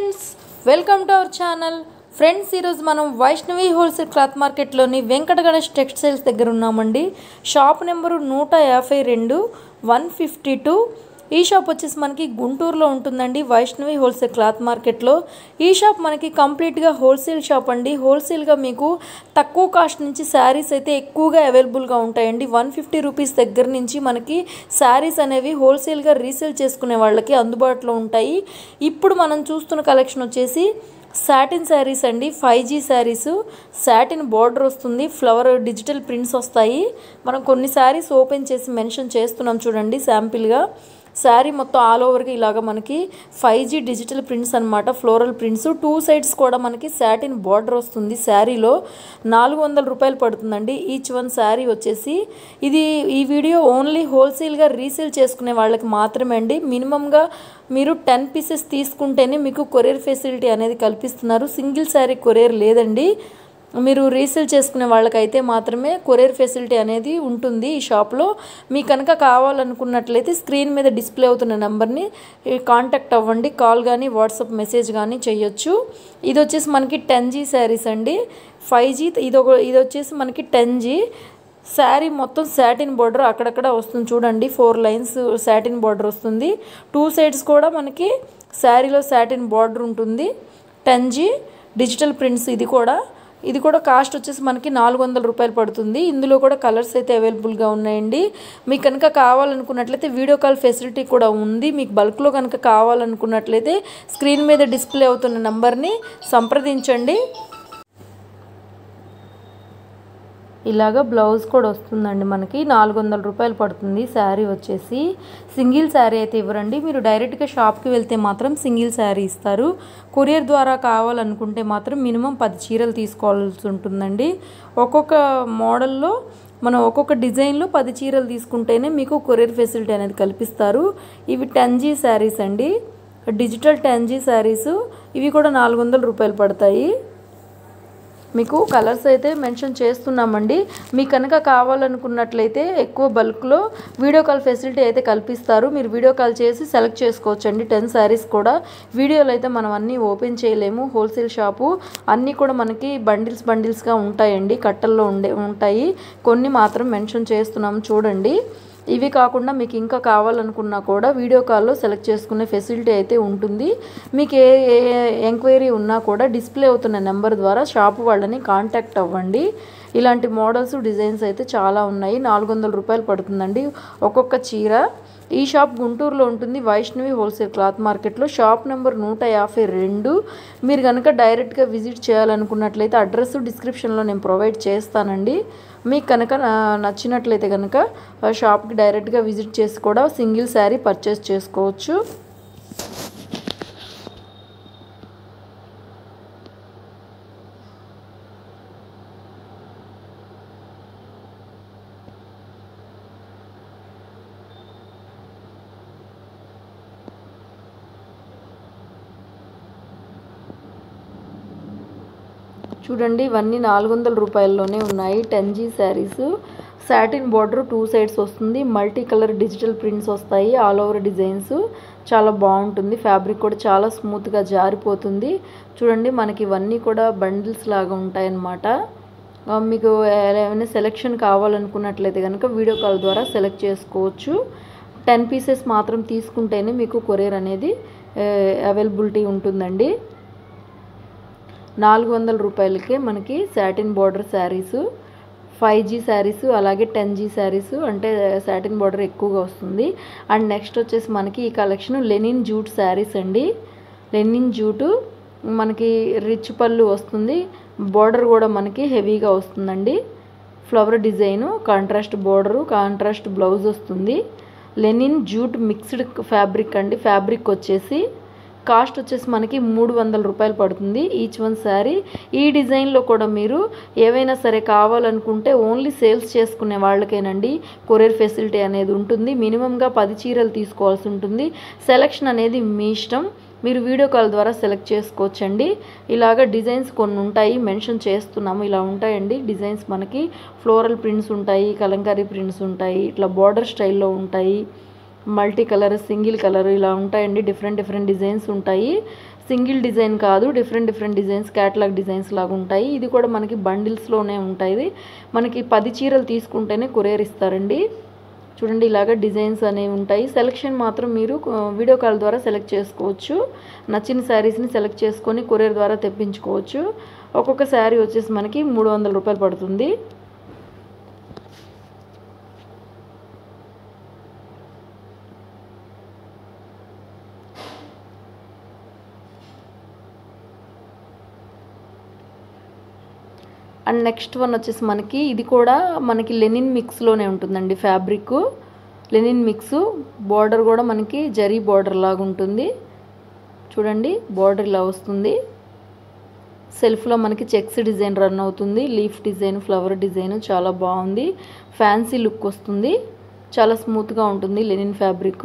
friends welcome to our channel friends ఈరోజు మనం Vaishnavi wholesale cloth మార్కెట్లోని వెంకట గణేష్ టెక్స్టైల్స్ దగ్గర ఉన్నామండి షాప్ నెంబరు నూట యాభై రెండు వన్ ఫిఫ్టీ టూ ఈ షాప్ వచ్చేసి మనకి గుంటూరులో ఉంటుందండి వైష్ణవి హోల్సేల్ క్లాత్ మార్కెట్లో ఈ షాప్ మనకి కంప్లీట్గా హోల్సేల్ షాప్ అండి హోల్సేల్గా మీకు తక్కువ కాస్ట్ నుంచి శారీస్ అయితే ఎక్కువగా అవైలబుల్గా ఉంటాయండి వన్ ఫిఫ్టీ రూపీస్ దగ్గర నుంచి మనకి శారీస్ అనేవి హోల్సేల్గా రీసేల్ చేసుకునే వాళ్ళకి అందుబాటులో ఉంటాయి ఇప్పుడు మనం చూస్తున్న కలెక్షన్ వచ్చేసి సాటిన్ శారీస్ అండి five G saris satin border వస్తుంది ఫ్లవర్ డిజిటల్ ప్రింట్స్ వస్తాయి మనం కొన్ని శారీస్ ఓపెన్ చేసి మెన్షన్ చేస్తున్నాం చూడండి శాంపిల్గా శారీ మొత్తం ఆల్ ఓవర్గా ఇలాగ మనకి ఫైవ్ జీ డిజిటల్ ప్రింట్స్ అనమాట ఫ్లోరల్ ప్రింట్స్ టూ సైడ్స్ కూడా మనకి సాటిన్ బార్డర్ వస్తుంది శారీలో నాలుగు వందల రూపాయలు పడుతుందండి ఈచ్ వన్ శారీ వచ్చేసి ఇది ఈ వీడియో ఓన్లీ హోల్సేల్గా రీసేల్ చేసుకునే వాళ్ళకి మాత్రమే అండి మినిమంగా మీరు టెన్ పీసెస్ తీసుకుంటేనే మీకు కొరియర్ ఫెసిలిటీ అనేది కల్పిస్తున్నారు సింగిల్ శారీ కొరియర్ లేదండి మీరు రీసేల్ చేసుకునే వాళ్ళకైతే మాత్రమే కొరియర్ ఫెసిలిటీ అనేది ఉంటుంది ఈ షాప్లో మీకు కనుక కావాలనుకున్నట్లయితే స్క్రీన్ మీద డిస్ప్లే అవుతున్న నెంబర్ని కాంటాక్ట్ అవ్వండి కాల్ కానీ వాట్సాప్ మెసేజ్ కానీ చేయొచ్చు ఇది వచ్చేసి మనకి టెన్ జీ శారీస్ అండి ఫైవ్ జీ ఇది ఒక ఇది వచ్చేసి మనకి టెన్ జీ శారీ మొత్తం సాటిన్ బార్డర్ అక్కడక్కడ వస్తుంది చూడండి ఫోర్ లైన్స్ సాటిన్ బార్డర్ వస్తుంది టూ సైడ్స్ కూడా మనకి శారీలో సాటిన్ బార్డర్ ఉంటుంది టెన్ జీ డిజిటల్ ప్రింట్స్ ఇది కూడా ఇది కూడా కాస్ట్ వచ్చేసి మనకి నాలుగు వందల రూపాయలు పడుతుంది ఇందులో కూడా కలర్స్ అయితే అవైలబుల్గా ఉన్నాయండి మీకు కనుక కావాలనుకున్నట్లయితే వీడియో కాల్ ఫెసిలిటీ కూడా ఉంది మీకు బల్క్లో కనుక కావాలనుకున్నట్లయితే స్క్రీన్ మీద డిస్ప్లే అవుతున్న నెంబర్ని సంప్రదించండి ఇలాగ బ్లౌజ్ కూడా వస్తుందండి మనకి నాలుగు వందల రూపాయలు పడుతుంది శారీ వచ్చేసి సింగిల్ శారీ అయితే ఇవ్వరండి మీరు డైరెక్ట్గా షాప్కి వెళ్తే మాత్రం సింగిల్ శారీ ఇస్తారు కొరియర్ ద్వారా కావాలనుకుంటే మాత్రం మినిమం పది చీరలు తీసుకోవాల్సి ఉంటుందండి ఒక్కొక్క మోడల్లో మనం ఒక్కొక్క డిజైన్లో పది చీరలు తీసుకుంటేనే మీకు కొరియర్ ఫెసిలిటీ అనేది కల్పిస్తారు ఇవి టెన్ జీ శారీస్ అండి డిజిటల్ టెన్ జీ శారీస్ ఇవి కూడా నాలుగు వందల రూపాయలు పడతాయి మీకు కలర్స్ అయితే మెన్షన్ చేస్తున్నామండి మీకు కనుక కావాలనుకున్నట్లయితే ఎక్కువ బల్క్లో వీడియో కాల్ ఫెసిలిటీ అయితే కల్పిస్తారు మీరు వీడియో కాల్ చేసి సెలెక్ట్ చేసుకోవచ్చండి టెన్ శారీస్ కూడా వీడియోలో అయితే మనం అన్నీ ఓపెన్ చేయలేము హోల్సేల్ షాపు అన్నీ కూడా మనకి బండిల్స్ బండిల్స్గా ఉంటాయండి కట్టల్లో ఉండే ఉంటాయి కొన్ని మాత్రం మెన్షన్ చేస్తున్నాము చూడండి ఇవి కాకుండా మీకు ఇంకా కావాలనుకున్నా కూడా వీడియో కాల్లో సెలెక్ట్ చేసుకునే ఫెసిలిటీ అయితే ఉంటుంది మీకు ఏ ఏ ఎంక్వైరీ ఉన్నా కూడా డిస్ప్లే అవుతున్న నెంబర్ ద్వారా షాప్ వాళ్ళని కాంటాక్ట్ అవ్వండి ఇలాంటి మోడల్స్ డిజైన్స్ అయితే చాలా ఉన్నాయి నాలుగు వందల రూపాయలు పడుతుందండి ఒక్కొక్క చీర ఈ షాప్ గుంటూరులో ఉంటుంది వైష్ణవి హోల్సేల్ క్లాత్ మార్కెట్లో షాప్ నెంబర్ నూట యాభై రెండు మీరు కనుక డైరెక్ట్గా విజిట్ చేయాలనుకున్నట్లయితే అడ్రస్ డిస్క్రిప్షన్లో నేను ప్రొవైడ్ చేస్తానండి మీకు కనుక నచ్చినట్లయితే కనుక షాప్కి డైరెక్ట్గా విజిట్ చేసి కూడా సింగిల్ శారీ పర్చేస్ చేసుకోవచ్చు చూడండి ఇవన్నీ నాలుగు వందల రూపాయల్లోనే ఉన్నాయి ten G saris satin border two sides వస్తుంది మల్టీ కలర్ డిజిటల్ ప్రింట్స్ వస్తాయి ఆల్ ఓవర్ డిజైన్స్ చాలా బాగుంటుంది ఫ్యాబ్రిక్ కూడా చాలా స్మూత్గా జారిపోతుంది చూడండి మనకి ఇవన్నీ కూడా బండిల్స్ లాగా ఉంటాయన్నమాట మీకు ఏమైనా సెలెక్షన్ కావాలనుకున్నట్లయితే కనుక వీడియో కాల్ ద్వారా సెలెక్ట్ చేసుకోవచ్చు టెన్ పీసెస్ మాత్రం తీసుకుంటేనే మీకు కొరియర్ అనేది అవైలబిలిటీ ఉంటుందండి నాలుగు వందల రూపాయలకే మనకి satin border saris five G saris అలాగే టెన్ జీ శారీస్ అంటే సాటిన్ బార్డర్ ఎక్కువగా వస్తుంది అండ్ నెక్స్ట్ వచ్చేసి మనకి ఈ కలెక్షన్ లెనిన్ జూట్ శారీస్ అండి లెనిన్ జూటు మనకి రిచ్ పళ్ళు వస్తుంది బార్డర్ కూడా మనకి హెవీగా వస్తుందండి flower design contrast border contrast blouse వస్తుంది లెనిన్ జూట్ మిక్స్డ్ ఫ్యాబ్రిక్ అండి ఫ్యాబ్రిక్ వచ్చేసి కాస్ట్ వచ్చేసి మనకి మూడు వందల రూపాయలు పడుతుంది ఈచ్ వన్ శారీ ఈ డిజైన్లో కూడా మీరు ఏవైనా సరే కావాలనుకుంటే ఓన్లీ సేల్స్ చేసుకునే వాళ్ళకేనండి కొరియర్ ఫెసిలిటీ అనేది ఉంటుంది మినిమంగా పది చీరలు తీసుకోవాల్సి ఉంటుంది సెలెక్షన్ అనేది మీ ఇష్టం మీరు వీడియో కాల్ ద్వారా సెలెక్ట్ చేసుకోవచ్చండి ఇలాగ డిజైన్స్ కొన్ని ఉంటాయి మెన్షన్ చేస్తున్నాము ఇలా ఉంటాయండి డిజైన్స్ మనకి ఫ్లోరల్ ప్రింట్స్ ఉంటాయి కలంకారీ ప్రింట్స్ ఉంటాయి ఇట్లా బార్డర్ స్టైల్లో ఉంటాయి మల్టీ కలర్ సింగిల్ కలర్ ఇలా ఉంటాయండి డిఫరెంట్ డిఫరెంట్ డిజైన్స్ ఉంటాయి సింగిల్ డిజైన్ కాదు different different designs catalogue designs లాగా ఉంటాయి ఇది కూడా మనకి బండిల్స్లోనే ఉంటాయి మనకి పది చీరలు తీసుకుంటేనే కొరియర్ ఇస్తారండి చూడండి ఇలాగ డిజైన్స్ అనేవి ఉంటాయి సెలెక్షన్ మాత్రం మీరు ఆ, వీడియో కాల్ ద్వారా సెలెక్ట్ చేసుకోవచ్చు నచ్చిన శారీస్ని సెలెక్ట్ చేసుకొని కొరియర్ ద్వారా తెప్పించుకోవచ్చు ఒక్కొక్క శారీ వచ్చేసి మనకి మూడు వందల రూపాయలు పడుతుంది అండ్ నెక్స్ట్ వన్ వచ్చేసి మనకి ఇది కూడా మనకి లెనిన్ మిక్స్లోనే ఉంటుందండి ఫ్యాబ్రిక్ లెనిన్ మిక్స్ బార్డర్ కూడా మనకి జరీ బార్డర్ లాగా ఉంటుంది చూడండి బార్డర్ ఇలా వస్తుంది సెల్ఫ్లో మనకి చెక్స్ డిజైన్ రన్ అవుతుంది లీఫ్ డిజైన్ ఫ్లవర్ డిజైన్ చాలా బాగుంది ఫ్యాన్సీ లుక్ వస్తుంది చాలా స్మూత్గా ఉంటుంది linen fabric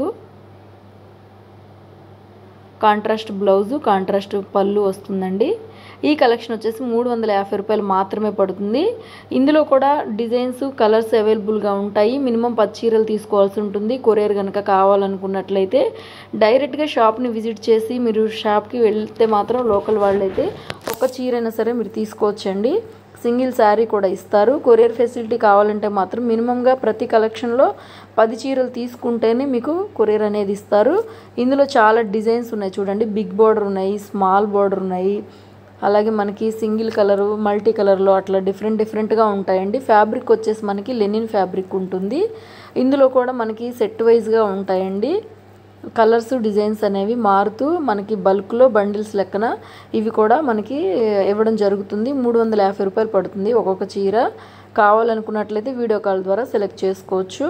contrast blouse contrast పళ్ళు వస్తుందండి ఈ కలెక్షన్ వచ్చేసి మూడు వందల యాభై రూపాయలు మాత్రమే పడుతుంది ఇందులో కూడా డిజైన్స్ కలర్స్ అవైలబుల్గా ఉంటాయి మినిమం పది చీరలు తీసుకోవాల్సి ఉంటుంది కొరియర్ కనుక కావాలనుకున్నట్లయితే డైరెక్ట్గా షాప్ని విజిట్ చేసి మీరు షాప్కి వెళ్తే మాత్రం లోకల్ వాళ్ళైతే ఒక చీరైనా సరే మీరు తీసుకోవచ్చండి సింగిల్ శారీ కూడా ఇస్తారు కొరియర్ ఫెసిలిటీ కావాలంటే మాత్రం మినిమంగా ప్రతి కలెక్షన్లో పది చీరలు తీసుకుంటేనే మీకు కొరియర్ అనేది ఇస్తారు ఇందులో చాలా డిజైన్స్ ఉన్నాయి చూడండి బిగ్ బార్డర్ ఉన్నాయి స్మాల్ బార్డర్ ఉన్నాయి అలాగే మనకి సింగిల్ కలరు మల్టీ కలర్లో అట్లా డిఫరెంట్ డిఫరెంట్గా ఉంటాయండి ఫ్యాబ్రిక్ వచ్చేసి మనకి లెనిన్ ఫ్యాబ్రిక్ ఉంటుంది ఇందులో కూడా మనకి సెట్ వైజ్గా ఉంటాయండి కలర్స్ డిజైన్స్ అనేవి మారుతూ మనకి బల్క్లో బండిల్స్ లెక్కన ఇవి కూడా మనకి ఇవ్వడం జరుగుతుంది మూడు వందల యాభై రూపాయలు పడుతుంది ఒక్కొక్క చీర కావాలనుకున్నట్లయితే వీడియో కాల్ ద్వారా సెలెక్ట్ చేసుకోవచ్చు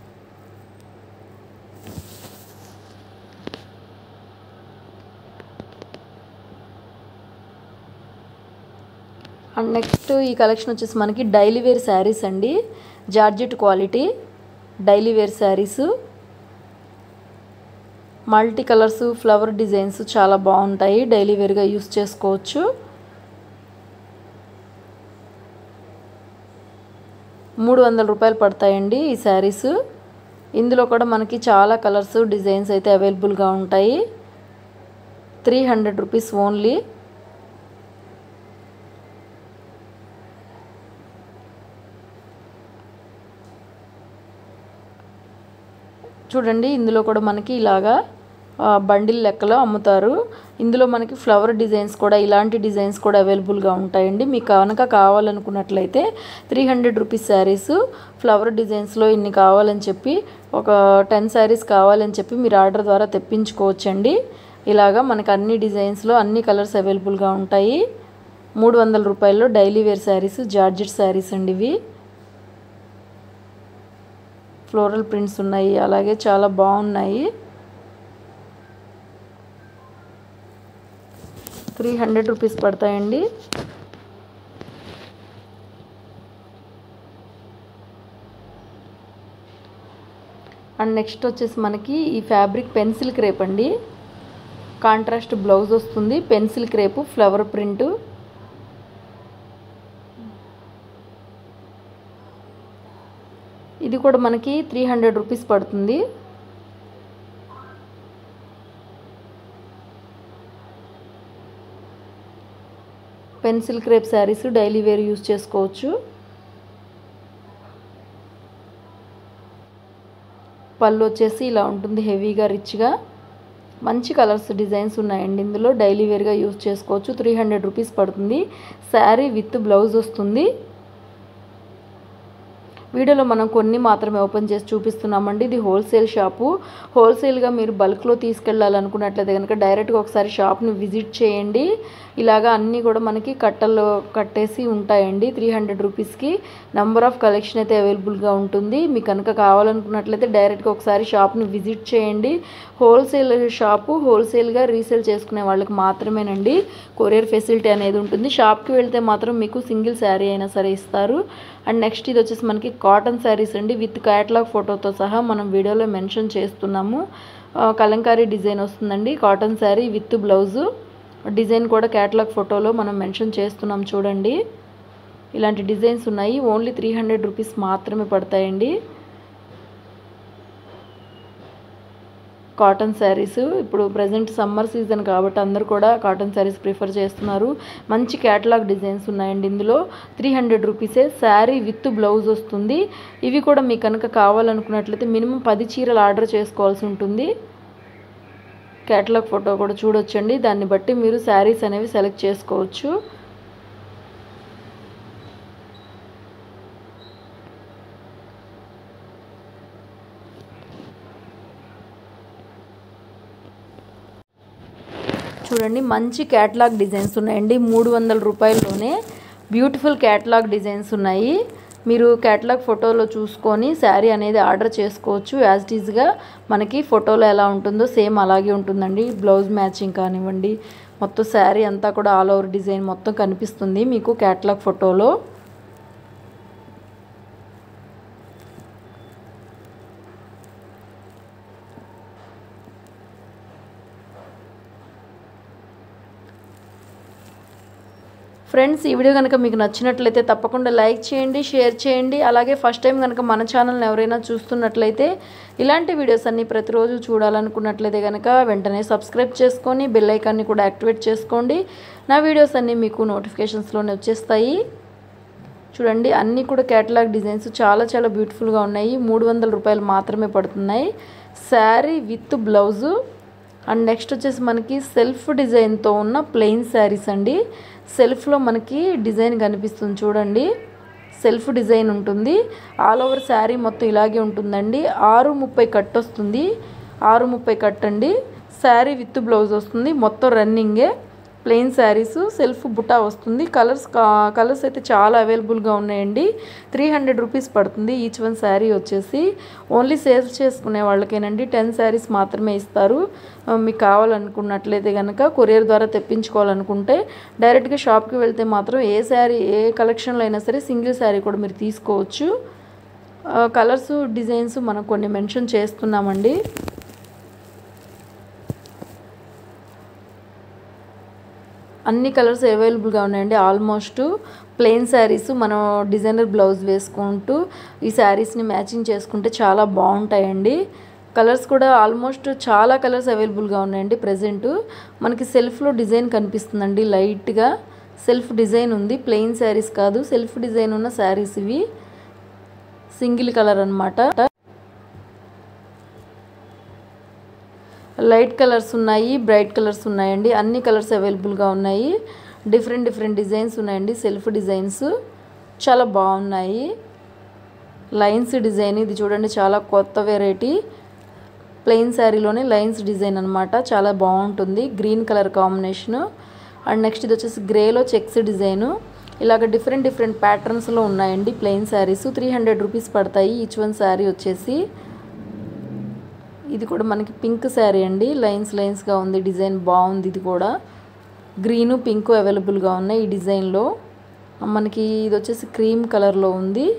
అండ్ నెక్స్ట్ ఈ కలెక్షన్ వచ్చేసి మనకి డైలీ వేర్ శారీస్ అండి georgette quality daily wear saris multi colours flower designs చాలా బాగుంటాయి డైలీ వేర్గా యూస్ చేసుకోవచ్చు మూడు వందల రూపాయలు పడతాయండి ఈ శారీస్ ఇందులో కూడా మనకి చాలా కలర్స్ డిజైన్స్ అయితే అవైలబుల్గా ఉంటాయి త్రీ హండ్రెడ్ రూపీస్ ఓన్లీ చూడండి ఇందులో కూడా మనకి ఇలాగా ఆ, బండిల్ లెక్కలో అమ్ముతారు ఇందులో మనకి ఫ్లవర్ డిజైన్స్ కూడా ఇలాంటి డిజైన్స్ కూడా అవైలబుల్గా ఉంటాయండి మీకు కనుక కావాలనుకున్నట్లయితే three hundred rupees saris flower డిజైన్స్లో ఇన్ని కావాలని చెప్పి ఒక టెన్ శారీస్ కావాలని చెప్పి మీరు ఆర్డర్ ద్వారా తెప్పించుకోవచ్చండి ఇలాగా మనకి అన్ని డిజైన్స్లో అన్ని కలర్స్ అవైలబుల్గా ఉంటాయి మూడు వందల రూపాయల్లో daily wear saris georgette saris అండి ఇవి ఫ్లోరల్ ప్రింట్స్ ఉన్నాయి అలాగే చాలా బాగున్నాయి త్రీ హండ్రెడ్ రూపీస్ పడతాయండి అండ్ నెక్స్ట్ వచ్చేసి మనకి ఈ ఫ్యాబ్రిక్ పెన్సిల్ క్రేప్ అండి కాంట్రాస్ట్ బ్లౌజ్ వస్తుంది పెన్సిల్ క్రేపు ఫ్లవర్ ప్రింట్ ఇది కూడా మనకి త్రీ హండ్రెడ్ రూపీస్ పడుతుంది pencil crepe saris daily wear use చేసుకోవచ్చు పళ్ళు వచ్చేసి ఇలా ఉంటుంది హెవీగా రిచ్గా మంచి కలర్స్ డిజైన్స్ ఉన్నాయండి ఇందులో డైలీ వేర్గా యూస్ చేసుకోవచ్చు త్రీ హండ్రెడ్ రూపీస్ పడుతుంది శారీ విత్ బ్లౌజ్ వస్తుంది వీడియోలో మనం కొన్ని మాత్రమే ఓపెన్ చేసి చూపిస్తున్నామండి ఇది హోల్సేల్ షాపు హోల్సేల్గా మీరు బల్క్లో తీసుకెళ్ళాలనుకున్నట్లయితే కనుక డైరెక్ట్గా ఒకసారి షాప్ని విజిట్ చేయండి ఇలాగా అన్నీ కూడా మనకి కట్టల్లో కట్టేసి ఉంటాయండి త్రీ హండ్రెడ్ రూపీస్కి నెంబర్ ఆఫ్ కలెక్షన్ అయితే అవైలబుల్గా ఉంటుంది మీకు కనుక కావాలనుకున్నట్లయితే డైరెక్ట్గా ఒకసారి షాప్ని విజిట్ చేయండి హోల్సేల్ షాపు హోల్సేల్గా రీసేల్ చేసుకునే వాళ్ళకి మాత్రమేనండి కొరియర్ ఫెసిలిటీ అనేది ఉంటుంది షాప్కి వెళ్తే మాత్రం మీకు సింగిల్ శారీ అయినా సరే ఇస్తారు అండ్ నెక్స్ట్ ఇది వచ్చేసి మనకి కాటన్ శారీస్ అండి విత్ క్యాటలాగ్ ఫోటోతో సహా మనం వీడియోలో మెన్షన్ చేస్తున్నాము ఆ, కలంకారీ డిజైన్ వస్తుందండి cotton sari with blouse design కూడా క్యాటలాగ్ ఫోటోలో మనం మెన్షన్ చేస్తున్నాం చూడండి ఇలాంటి డిజైన్స్ ఉన్నాయి ఓన్లీ త్రీ హండ్రెడ్ రూపీస్ మాత్రమే పడతాయండి కాటన్ శారీస్ ఇప్పుడు ప్రజెంట్ సమ్మర్ సీజన్ కాబట్టి అందరూ కూడా కాటన్ శారీస్ ప్రిఫర్ చేస్తున్నారు మంచి క్యాటలాగ్ డిజైన్స్ ఉన్నాయండి ఇందులో త్రీ హండ్రెడ్ రూపీసే శారీ విత్ బ్లౌజ్ వస్తుంది ఇవి కూడా మీకు కనుక కావాలనుకున్నట్లయితే మినిమం పది చీరలు ఆర్డర్ చేసుకోవాల్సి ఉంటుంది క్యాటలాగ్ ఫోటో కూడా చూడొచ్చండి దాన్ని బట్టి మీరు శారీస్ అనేవి సెలెక్ట్ చేసుకోవచ్చు చూడండి మంచి క్యాటలాగ్ డిజైన్స్ ఉన్నాయండి మూడు వందల రూపాయల్లోనే బ్యూటిఫుల్ క్యాటలాగ్ డిజైన్స్ ఉన్నాయి మీరు క్యాటలాగ్ ఫోటోలో చూసుకొని శారీ అనేది ఆర్డర్ చేసుకోవచ్చు యాజ్ ఇట్ ఈజ్గా మనకి ఫోటోలో ఎలా ఉంటుందో సేమ్ అలాగే ఉంటుందండి బ్లౌజ్ మ్యాచింగ్ కానివ్వండి మొత్తం శారీ అంతా కూడా ఆల్ ఓవర్ డిజైన్ మొత్తం కనిపిస్తుంది మీకు క్యాటలాగ్ ఫోటోలో ఫ్రెండ్స్ ఈ వీడియో కనుక మీకు నచ్చినట్లయితే తప్పకుండా లైక్ చేయండి షేర్ చేయండి అలాగే ఫస్ట్ టైం కనుక మన ఛానల్ని ఎవరైనా చూస్తున్నట్లయితే ఇలాంటి వీడియోస్ అన్ని ప్రతిరోజు చూడాలనుకున్నట్లయితే కనుక వెంటనే సబ్స్క్రైబ్ చేసుకొని బెల్ ఐకాన్ని కూడా యాక్టివేట్ చేసుకోండి నా వీడియోస్ అన్నీ మీకు నోటిఫికేషన్స్లోనే వచ్చేస్తాయి చూడండి అన్నీ కూడా క్యాటలాగ్ డిజైన్స్ చాలా చాలా బ్యూటిఫుల్గా ఉన్నాయి మూడు వందల రూపాయలు మాత్రమే పడుతున్నాయి sari with blouse and next వచ్చేసి మనకి సెల్ఫ్ డిజైన్తో ఉన్న ప్లెయిన్ శారీస్ అండి సెల్ఫ్లో మనకి డిజైన్ కనిపిస్తుంది చూడండి సెల్ఫ్ డిజైన్ ఉంటుంది ఆల్ ఓవర్ శారీ మొత్తం ఇలాగే ఉంటుందండి ఆరు ముప్పై కట్ వస్తుంది ఆరు ముప్పై కట్ అండి శారీ విత్ బ్లౌజ్ వస్తుంది మొత్తం రన్నింగే ప్లెయిన్ శారీస్ సెల్ఫ్ బుటా వస్తుంది కలర్స్ కలర్స్ అయితే చాలా అవైలబుల్గా ఉన్నాయండి త్రీ హండ్రెడ్ రూపీస్ పడుతుంది ఈచ్ వన్ శారీ వచ్చేసి ఓన్లీ సేల్స్ చేసుకునే వాళ్ళకేనండి టెన్ శారీస్ మాత్రమే ఇస్తారు మీకు కావాలనుకున్నట్లయితే కనుక కొరియర్ ద్వారా తెప్పించుకోవాలనుకుంటే డైరెక్ట్గా షాప్కి వెళ్తే మాత్రం ఏ శారీ ఏ కలెక్షన్లో అయినా సరే సింగిల్ శారీ కూడా మీరు తీసుకోవచ్చు కలర్స్ డిజైన్స్ మనం కొన్ని మెన్షన్ చేస్తున్నామండి అన్ని కలర్స్ అవైలబుల్గా ఉన్నాయండి ఆల్మోస్ట్ ప్లెయిన్ శారీస్ మనం డిజైనర్ బ్లౌజ్ వేసుకుంటూ ఈ శారీస్ని మ్యాచింగ్ చేసుకుంటే చాలా బాగుంటాయండి కలర్స్ కూడా ఆల్మోస్ట్ చాలా కలర్స్ అవైలబుల్గా ఉన్నాయండి ప్రజెంట్ మనకి సెల్ఫ్లో డిజైన్ కనిపిస్తుందండి లైట్గా సెల్ఫ్ డిజైన్ ఉంది ప్లెయిన్ శారీస్ కాదు సెల్ఫ్ డిజైన్ ఉన్న శారీస్ ఇవి సింగిల్ కలర్ అనమాట లైట్ కలర్స్ ఉన్నాయి బ్రైట్ కలర్స్ ఉన్నాయండి అన్ని కలర్స్ అవైలబుల్గా ఉన్నాయి డిఫరెంట్ డిఫరెంట్ డిజైన్స్ ఉన్నాయండి సెల్ఫ్ డిజైన్స్ చాలా బాగున్నాయి లైన్స్ డిజైన్ ఇది చూడండి చాలా కొత్త వెరైటీ ప్లెయిన్ శారీలోనే లైన్స్ డిజైన్ అనమాట చాలా బాగుంటుంది green colour combination and next ఇది వచ్చేసి గ్రేలో చెక్స్ డిజైను ఇలాగ డిఫరెంట్ డిఫరెంట్ ప్యాటర్న్స్లో ఉన్నాయండి plain saris three hundred rupees పడతాయి ఈచ్ వన్ శారీ వచ్చేసి ఇది కూడా మనకి పింక్ శారీ అండి లైన్స్ లైన్స్గా ఉంది డిజైన్ బాగుంది ఇది కూడా గ్రీను పింక్ అవైలబుల్గా ఉన్నాయి ఈ డిజైన్లో మనకి ఇది వచ్చేసి క్రీమ్ కలర్లో ఉంది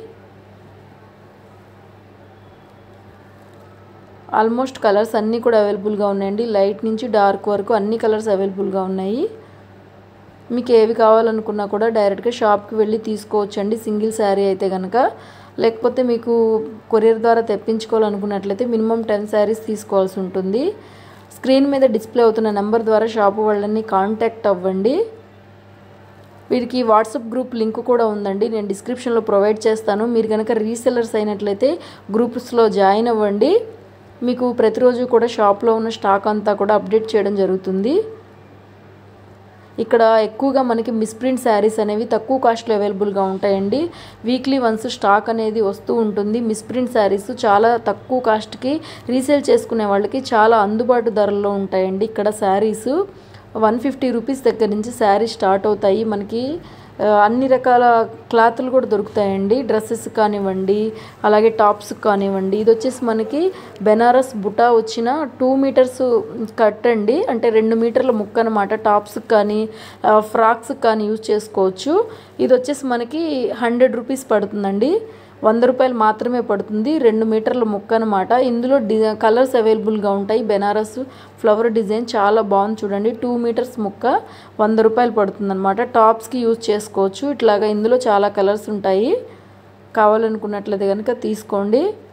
ఆల్మోస్ట్ కలర్స్ అన్నీ కూడా అవైలబుల్గా ఉన్నాయండి లైట్ నుంచి డార్క్ వరకు అన్ని కలర్స్ అవైలబుల్గా ఉన్నాయి మీకు ఏవి కావాలనుకున్నా కూడా డైరెక్ట్గా షాప్కి వెళ్ళి తీసుకోవచ్చండి సింగిల్ శారీ అయితే కనుక లేకపోతే మీకు కొరియర్ ద్వారా తెప్పించుకోవాలనుకున్నట్లయితే మినిమం టెన్ శారీస్ తీసుకోవాల్సి ఉంటుంది స్క్రీన్ మీద డిస్ప్లే అవుతున్న నెంబర్ ద్వారా షాపు వాళ్ళని కాంటాక్ట్ అవ్వండి వీరికి వాట్సాప్ గ్రూప్ లింక్ కూడా ఉందండి నేను డిస్క్రిప్షన్లో ప్రొవైడ్ చేస్తాను మీరు కనుక రీసెల్లర్స్ అయినట్లయితే గ్రూప్స్లో జాయిన్ అవ్వండి మీకు ప్రతిరోజు కూడా షాప్లో ఉన్న స్టాక్ అంతా కూడా అప్డేట్ చేయడం జరుగుతుంది ఇక్కడ ఎక్కువగా మనకి మిస్ప్రింట్ శారీస్ అనేవి తక్కువ కాస్ట్లో అవైలబుల్గా ఉంటాయండి వీక్లీ వన్స్ స్టాక్ అనేది వస్తూ ఉంటుంది మిస్ప్రింట్ శారీస్ చాలా తక్కువ కాస్ట్కి రీసేల్ చేసుకునే వాళ్ళకి చాలా అందుబాటు ధరల్లో ఉంటాయండి ఇక్కడ శారీస్ వన్ ఫిఫ్టీ రూపీస్ దగ్గర నుంచి శారీ స్టార్ట్ అవుతాయి మనకి అన్ని రకాల క్లాతులు కూడా దొరుకుతాయండి డ్రెస్సెస్ కానివ్వండి అలాగే టాప్స్ కానివ్వండి ఇది వచ్చేసి మనకి బెనారస్ బుటా వచ్చిన టూ మీటర్స్ కట్ అండి అంటే రెండు మీటర్ల ముక్క అనమాట టాప్స్ కానీ ఫ్రాక్స్ కానీ యూజ్ చేసుకోవచ్చు ఇది వచ్చేసి మనకి హండ్రెడ్ రూపీస్ పడుతుందండి వంద రూపాయలు మాత్రమే పడుతుంది రెండు మీటర్ల ముక్క అనమాట ఇందులో డి కలర్స్ అవైలబుల్గా ఉంటాయి బెనారస్ ఫ్లవర్ డిజైన్ చాలా బాగుంది చూడండి టూ మీటర్స్ ముక్క వంద రూపాయలు పడుతుంది అనమాట టాప్స్కి యూజ్ చేసుకోవచ్చు ఇట్లాగా ఇందులో చాలా కలర్స్ ఉంటాయి కావాలనుకున్నట్లయితే కనుక తీసుకోండి